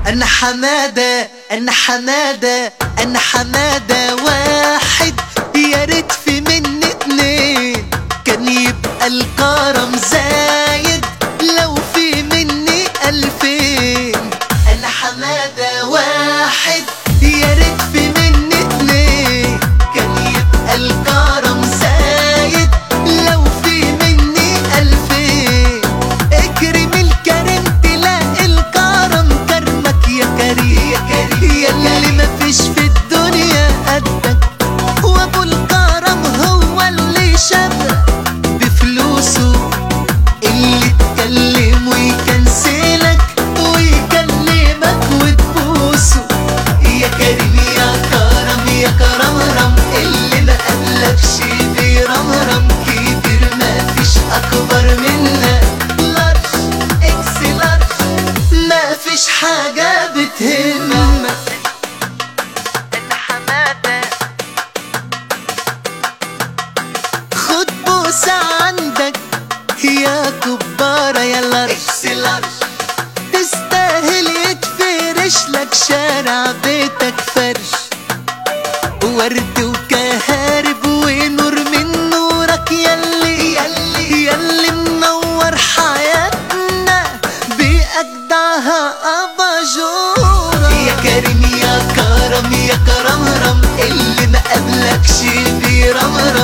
انا حمادة انا حمادة انا حمادة واحد يا ريت في مني اتنين كان يبقى الكرم زايد لو في مني الفين انا حمادة واحد يا ريت في مني اتنين كان يبقى الكرم زايد لو في مني الفين اكرم الكريم تلاقي الكرم كرمك يا كريم يا كريم يا اللي مفيش في الدنيا قدك وابو الكرم هو اللي شبك بفلوسه اللي تكلم ويكنسلك ويكلمك وتبوسه يا كريم يا كرم يا كرم رم اللي ما قبلكش في رمرم كبير ما فيش اكبر منا لارج اكس لارج ما فيش حاجة بتهمك حمادة خد بوسة عندك يا كبارة يا لارج تستاهل يتفرش لك شارع بيتك فرش ورد وكهارب ونور من نورك يلي يلي يلي منور حياتنا بأجدعها أباجورة يا كريم يا كرم يا كرم رم اللي ما قبلكش في رم